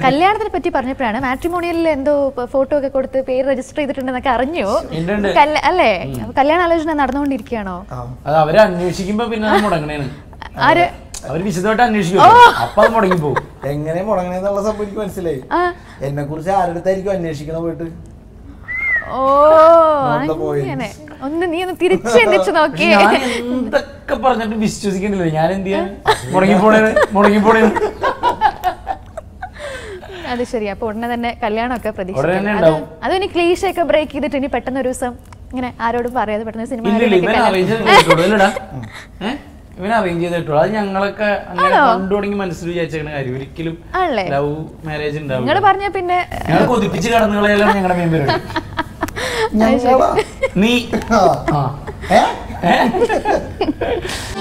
കല്യാണത്തിനെ പറ്റി പറഞ്ഞപ്പോഴാണ് മാട്രിമോണിയലിൽ എന്തോ ഫോട്ടോ ഒക്കെ കൊടുത്ത് പേര് രജിസ്റ്റർ ചെയ്തിട്ടുണ്ടെന്നൊക്കെ അറിഞ്ഞു ഉണ്ട്, ഉണ്ട്. കല്യ- അല്ലേ അപ്പൊ കല്യാണ ആലോചന നടന്നുകൊണ്ടിരിക്കുകയാണോ അത് അവര് അന്വേഷിക്കുമ്പോ പിന്നെ അത് മുടങ്ങണേണ് ആര് അവര് വിശദമായിട്ട് അന്വേഷിക്കും അപ്പൊ അത് മുടങ്ങി പോകും എങ്ങനെ മുടങ്ങണേന്നുള്ള സംഭവം എനിക്ക് മനസ്സിലായി ആ എന്നെ കുറിച്ച് ആരുടെ അടുത്തായിരിക്കും അന്വേഷിക്കണ പോയിട്ട് ഓ Not the point. അങ്ങനെ ഒന്ന് നീ ഒന്ന് തിരിച്ചു ചിന്തിച്ചു നോക്കിയേ ഞാൻ എന്തൊക്കെ പറഞ്ഞിട്ട് വിശ്വസിക്കുന്നില്ല ഞാൻ എന്ത് ചെയ്യാൻ മുടങ്ങിപ്പോണേന് മുടങ്ങിപ്പോണേന് അത് ശരി അപ്പൊ ഉടനെ തന്നെ കല്യാണമൊക്കെ ഉടനെ പ്രതീക്ഷിക്കാം തന്നെ അത് ഉണ്ടാവും. അതും ഇനി ക്ലീഷ ഒക്കെ ബ്രേക്ക് ചെയ്തിട്ട് ഇനി പെട്ടെന്ന് ഒരു ദിവസം ഇങ്ങനെ ആരോടും പറയാതെ പെട്ടെന്ന് സിനിമ ഇല്ല ഇല്ല ഇവൻ അറേഞ്ച് ചെയ്തിട്ടുള്ളൂ അല്ലടാ ഏഹ് ഇവൻ അറേഞ്ച് ചെയ്തിട്ടുള്ളൂ അത് ഞങ്ങളൊക്കെ അങ്ങനെ ആണോ? കണ്ടു തുടങ്ങി മനസ്സിൽ വിചാരിച്ചേക്കണ കാര്യം ഒരിക്കലും ആണല്ലേ ലവ് മാരേജ് ഉണ്ടാവും നിങ്ങൾ പറഞ്ഞ പിന്നെ ഞങ്ങൾ കൊതിപ്പിച്ച് കടന്നു കളയലാണ് ഞങ്ങളുടെ മെയിൻ പരിപാടി ഞങ്ങളാ നീ ആ. ആ ഏ? ഏ?